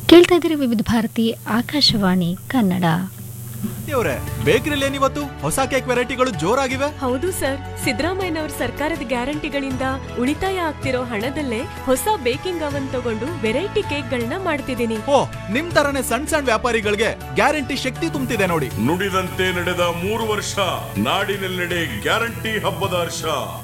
ಕೇಳ್ತಾ ಇದ್ದೀರಿ ವಿವಿಧ ಭಾರತಿ ಆಕಾಶವಾಣಿ ಕನ್ನಡ ಅವ್ರೆ ಬೇಕರಿಲಿ ಏನಿವತ್ತು ಹೊಸ ಕೇಕ್ ವೆರೈಟಿಗಳು ಜೋರಾಗಿವೆ ಹೌದು ಸರ್ ಸಿದ್ದರಾಮಯ್ಯನವರ ಸರ್ಕಾರದ ಗ್ಯಾರಂಟಿಗಳಿಂದ ಉಳಿತಾಯ ಆಗ್ತಿರೋ ಹಣದಲ್ಲೇ ಹೊಸ ಬೇಕಿಂಗ್ ಅವನ್ ತಗೊಂಡು ವೆರೈಟಿ ಕೇಕ್ಗಳನ್ನ ಮಾಡ್ತಿದ್ದೀನಿ ಓ ನಿಮ್ ತರನೇ ಸಣ್ಣ ಸಣ್ಣ ವ್ಯಾಪಾರಿಗಳಿಗೆ ಗ್ಯಾರಂಟಿ ಶಕ್ತಿ ತುಂಬ್ತಿದೆ ನೋಡಿ ನುಡಿದಂತೆ ನಡೆದ ಮೂರು ವರ್ಷ ನಾಡಿನೆಲ್ಲೆಡೆ ಗ್ಯಾರಂಟಿ ಹಬ್ಬದ ಹರ್ಷ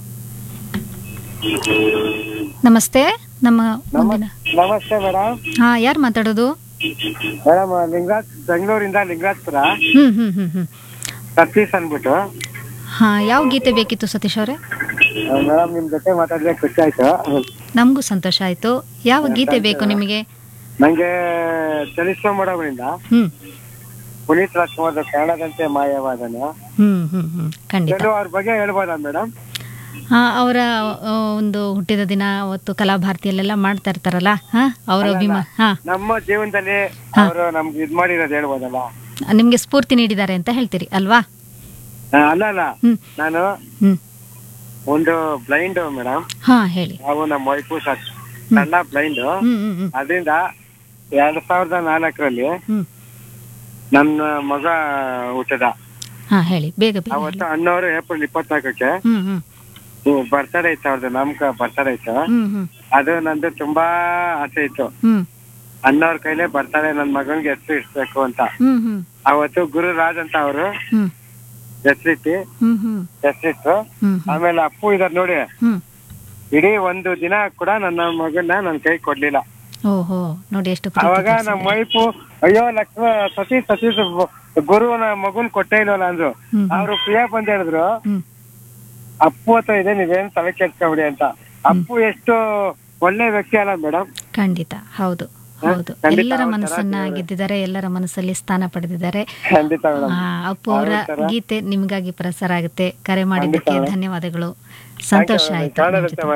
ನಮಸ್ತೆ ನಮ್ಮ ಮುಂದಿನ ನಮಸ್ತೆ ಮೇಡಮ್ ಹಾ ಯಾರು ಮಾತಾಡೋದು ಮೇಡಮ್ ಲಿಂಗರಾಜ್ ಬೆಂಗಳೂರಿಂದ ಲಿಂಗರಾಜ್ಪುರ ಹ್ಮ್ ಹ್ಮ್ ಹ್ಮ್ ಹ್ಮ್ ಸತೀಶ್ ಅನ್ಬಿಟ್ಟು ಹಾ ಯಾವ ಗೀತೆ ಬೇಕಿತ್ತು ಸತೀಶ್ ಅವರೇ ಮೇಡಮ್ ನಿಮ್ ಜೊತೆ ಮಾತಾಡಿದ್ರೆ ಖುಷಿ ಆಯ್ತು ನಮಗೂ ಸಂತೋಷ ಆಯ್ತು ಯಾವ ಗೀತೆ ಬೇಕು ನಿಮಗೆ ನಂಗೆ ಚಲಿಸುವ ಮೇಡಮ್ನಿಂದ ಹ್ಮ್ ಪುನೀತ್ ರಾಜ್ಕುಮಾರ್ ಕನ್ನಡದಂತೆ ಮಾಯವಾದನ ಹ್ಮ್ ಹ್ಮ್ ಹ್ಮ್ ಖಂಡಿತ ಕೆಲವು ಅವ್ರ ಬಗ್ಗೆ ಹೇಳ್ಬೋದಾ ಮೇಡಮ್ ಹಾ ಅವರ ಆ, ಒಂದು ಹುಟ್ಟಿದ ದಿನ ಅವತ್ತು ಕಲಾಭಾರತಿಯಲ್ಲೆಲ್ಲ ಮಾಡ್ತಾ ಇರ್ತಾರಲ್ಲ ಹಾ ಅವರ ಅಭಿಮಾನ ಹಾ ನಮ್ಮ ಜೀವನದಲ್ಲಿ ಅವರು ನಮ್ಗೆ ಇದ್ ಮಾಡಿರೋದು ಹೇಳ್ಬೋದಲ್ಲ ನಿಮ್ಗೆ ಸ್ಫೂರ್ತಿ ನೀಡಿದ್ದಾರೆ ಅಂತ ಹೇಳ್ತೀರಿ ಅಲ್ವಾ ಆ, ಅಲ್ಲ ಅಲ್ಲ ಹ್ಮ್ ನಾನು ಹ್ಮ್ ಒಂದು ಬ್ಲೈಂಡ್ ಮೇಡಮ್ ಹಾ ಹೇಳಿ ನಾವು ನಮ್ಮ ವೈಫು ಸಣ್ಣ ಬ್ಲೈಂಡ್ ಹ್ಮ್ ಹ್ಮ್ ಹ್ಮ್ ಅದರಿಂದ ಎರಡ್ ಸಾವಿರದ ನಾಲ್ಕರಲ್ಲಿ ಹ್ಮ್ ನನ್ನ ಮಗ ಹುಟ್ಟದ ಹಾ ಹೇಳಿ ಬೇಗ ಬೇಗ ಹೇಳಿ. ಅವತ್ತು ಹನ್ನವರು ಏಪ್ರಿಲ್ ಇಪ್ಪತ್ನಾಲ್ಕಕ್ಕೆ ಹ್ಮ್ ಹ್ಮ್ ಬರ್ತಡೇ ಇತ್ತು ಅವ್ರದ್ದು ನಾಮಕ ಬರ್ತಡೇ ಇತ್ತು ಹ್ಮ್ ಹ್ಮ್ ಅದು ನಂದು ತುಂಬಾ ಆಸೆ ಇತ್ತು ಹ್ಮ್ ಅಣ್ಣವ್ರ ಕೈಲೇ ಬರ್ತಾಳೆ ನನ್ ಮಗನ್ಗೆ ಹೆಸರು ಇಡ್ಸ್ಬೇಕು ಅಂತ ಹ್ಮ್ ಹ್ಮ್ ಅವತ್ತು ಗುರುರಾಜ್ ಅಂತ ಅವರು ಹ್ಮ್ ಹೆಸರಿಟ್ಟಿ ಹ್ಮ್ ಹ್ಮ್ ಹೆಸರಿಟ್ಟು ಹ್ಮ್ ಆಮೇಲೆ ಅಪ್ಪು ಇದಾರ್ ನೋಡಿ ಹ್ಮ್ ಇಡೀ ಒಂದು ದಿನ ಕೂಡ ನನ್ನ ಮಗನ್ನ ನನ್ ಕೈ ಕೊಡ್ಲಿಲ್ಲ ಓಹೋ ನೋಡಿ ಎಷ್ಟು ಪ್ರೀತಿ ಅವಾಗ ತೋರ್ಸಿದ್ದಾರೆ. ನಮ್ಮ ವೈಫು ಅಯ್ಯೋ ಲಕ್ಷ್ಮ ಸತೀಶ್ ಸತೀಶ್ ಗುರುವನ ಮಗುನ್ ಕೊಟ್ಟೇ ಇಲ್ವಲ್ಲ ಅಂದ್ರು ಹ್ಮ್ ಹ್ಮ್. ಅವ್ರು ಪ್ರಿಯಾ ಬಂದ್ ಹೇಳಿದ್ರು ಹ್ಮ್ ಅಪ್ಪು ಹತ್ರ ಇದೆ ನೀವೇನ್ ತಲೆ ಕೆಡ್ಸ್ಕೊಬಿಡಿ ಅಂತ ಅಪ್ಪು ಎಷ್ಟು ಒಳ್ಳೆ ವ್ಯಕ್ತಿ ಅಲ್ಲ ಮೇಡಮ್ ಖಂಡಿತ ಹೌದು ಹೌದು ಖಂಡಿತ ಎಲ್ಲರ ಅವ್ರ ತರ ಮನಸ್ಸನ್ನ ದೇವ್ರು. ಗೆದ್ದಿದ್ದಾರೆ ಎಲ್ಲರ ಮನಸ್ಸಲ್ಲಿ ಸ್ಥಾನ ಪಡೆದಿದ್ದಾರೆ ಖಂಡಿತ ಮೇಡಮ್ ಆ, ಅಪ್ಪು ಅವರ ಅವ್ರ ತರ. ಗೀತೆ ನಿಮಗಾಗಿ ಪ್ರಸಾರ ಆಗುತ್ತೆ ಕರೆ ಮಾಡಿದ್ದಕ್ಕೆ ಖಂಡಿತ. ಧನ್ಯವಾದಗಳು ಸಂತೋಷ madam. ಆಯ್ತು ನಿಮ್ಮ ಕಾಣರುತ್ತೆ ಜೊತೆ